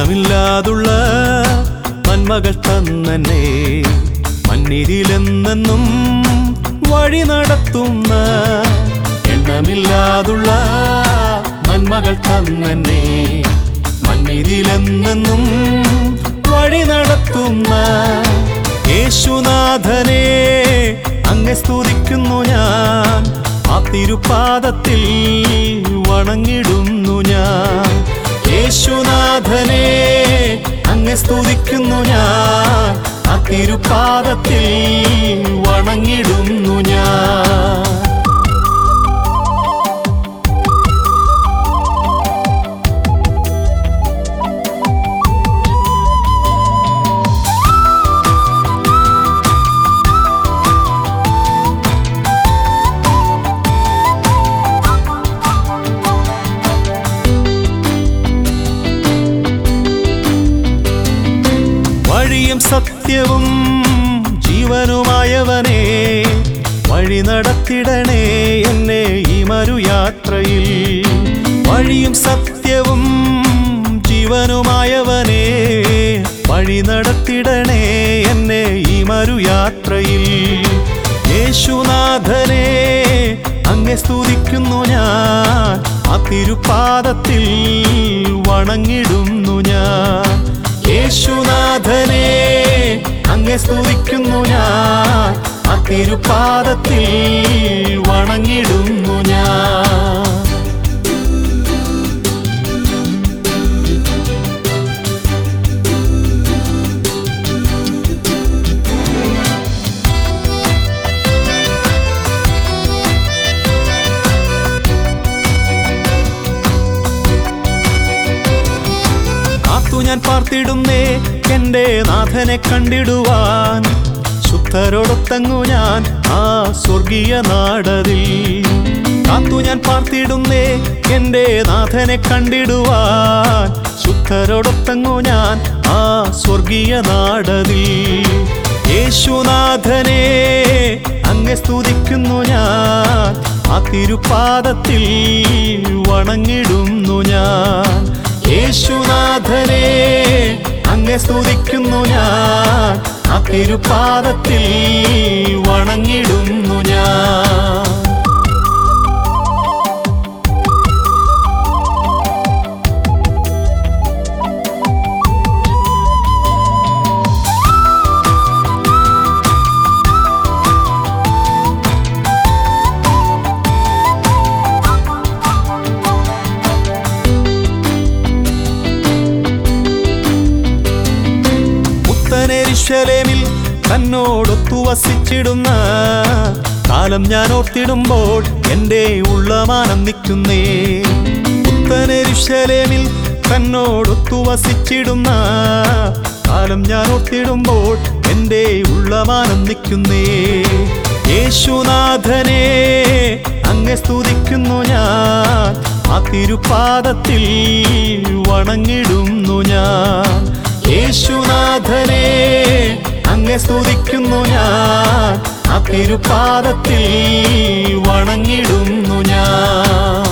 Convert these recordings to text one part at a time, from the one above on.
എണ്ണമില്ലാതുള്ള നന്മകൾ തന്നെ മണ്ണിരിലെന്നെന്നും വഴി നടത്തുന്ന എണ്ണമില്ലാതുള്ള നന്മകൾ തന്നെ മണ്ണിരിലെന്നെന്നും വഴി നടത്തുന്ന യേശുനാഥനെ അങ്ങെ സ്തുതിക്കുന്നു ഞാൻ ആ തിരുപാദത്തിൽ വണങ്ങിടുന്നു ഞാൻ യേശുനാഥനെ അങ്ങെ സ്തുതിക്കുന്നു ഞാൻ ആ തിരുപാദത്തിൽ വണങ്ങിടുന്നു ഞാൻ വഴിയും സത്യവും ജീവനുമായവനെ വഴി നടത്തിടണേ എന്നെ ഈ മരുയാത്രയിൽ വഴിയും സത്യവും ജീവനുമായവനെ വഴി നടത്തിടണേ എന്നെ ഈ മരുയാത്രയിൽ യേശുനാഥനെ അങ്ങെ സ്തുതിക്കുന്നു ഞാൻ ആ തിരുപാദത്തിൽ വണങ്ങിടുന്നു ഞാൻ യേശുനാഥനെ അങ്ങെ സ്തുതിക്കുന്നു ഞാൻ ആ തിരുപാദത്തിൽ വണങ്ങിടുന്നു ഞാൻ കാത്തു ഞാൻ പാർത്തിടുന്നേ എന്റെ നാഥനെ കണ്ടിടുവാൻ ശുദ്ധരോടൊത്തങ്ങു ഞാൻ ആ സ്വർഗീയ നാടതിൽ കാത്തു ഞാൻ പാർത്തിടുന്നേ എന്റെ നാഥനെ കണ്ടിടുവാൻ ശുദ്ധരോടൊത്തങ്ങു ഞാൻ ആ സ്വർഗീയ നാടതിൽ യേശുനാഥനെ അങ്ങെ സ്തുതിക്കുന്നു ഞാൻ ആ തിരുപാദത്തിൽ വണങ്ങിടുന്നു ഞാൻ യേശുനാഥനെ അങ്ങെ സ്തുതിക്കുന്നു ഞാൻ ആ തിരുപാദത്തിൽ വണങ്ങിടുന്നു ഞാൻ പുത്തനെരിശലേമിൽ തന്നോടൊത്തു വസിച്ചിടുന്ന കാലം ഞാൻ ഓർത്തിടുമ്പോൾ എൻ്റെ ഉള്ളമാനം നിൽക്കുന്നേ പുത്തനെരിശലേമിൽ തന്നോടൊത്തു വസിച്ചിടുന്ന കാലം ഞാൻ ഓർത്തിടുമ്പോൾ എൻ്റെ ഉള്ളമാനം നിൽക്കുന്നേ യേശുനാഥനെ അങ്ങെ സ്തുതിക്കുന്നു ഞാൻ ആ തിരുപാദത്തിൽ വണങ്ങിടുന്നു ഞാൻ യേശുനാഥനെ അങ്ങെ സ്തുതിക്കുന്നു ഞാൻ ആ തിരുപാദത്തിൽ വണങ്ങിടുന്നു ഞാൻ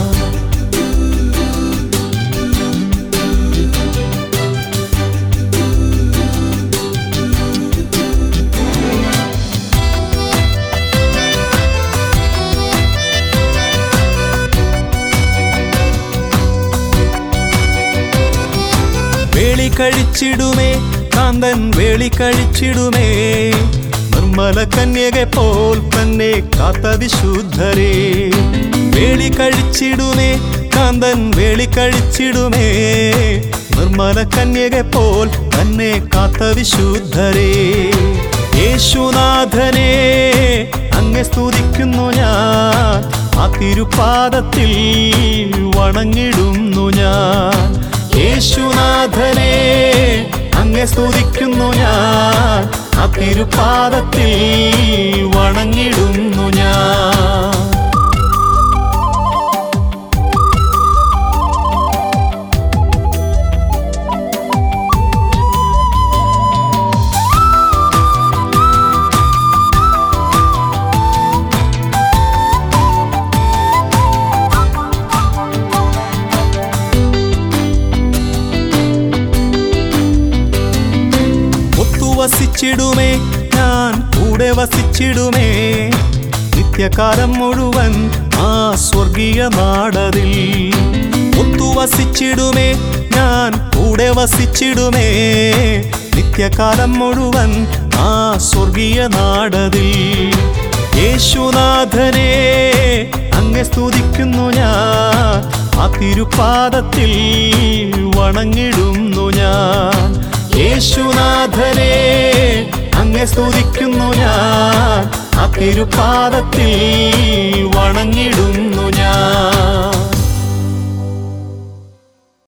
വേളി കഴിച്ചിടുമേ കാന്തൻ വേളി കഴിച്ചിടുമേ നിർമ്മല കന്യകെ പോൽ തന്നെ കാത്ത വിശുദ്ധരേ വേളി കഴിച്ചിടുമേ കാന്തൻ വേളി കഴിച്ചിടുമേ നിർമ്മല കന്യകെ പോൽ തന്നെ കാത്ത വിശുദ്ധരേ യേശുനാഥനെ അങ്ങെ സ്തുതിക്കുന്നു ഞാൻ ആ തിരുപാദത്തിൽ വണങ്ങിടുന്നു ഞാൻ യേശുനാഥനെ അങ്ങെ സ്തുതിക്കുന്നു ഞാൻ ആ തിരുപാദത്തിൽ വണങ്ങിടുന്നു ഞാൻ വസിച്ചിടുമേ ഞാൻ കൂടെ വസിച്ചിടുമേ നിത്യകാലം മുഴുവൻ ആ സ്വർഗീയ നാടതിൽ ഒത്തുവസിച്ചിടുമേ ഞാൻ കൂടെ വസിച്ചിടുമേ നിത്യകാലം മുഴുവൻ ആ സ്വർഗീയ നാടതിൽ യേശുനാഥനെ അങ്ങെ സ്തുതിക്കുന്നു ഞാൻ ആ തിരുപാദത്തിൽ വണങ്ങിടുന്നു ഞാൻ യേശുനാഥനെ അങ്ങെ സ്തുതിക്കുന്നു ഞാൻ ആ തിരുപാദത്തിൽ വണങ്ങിടുന്നു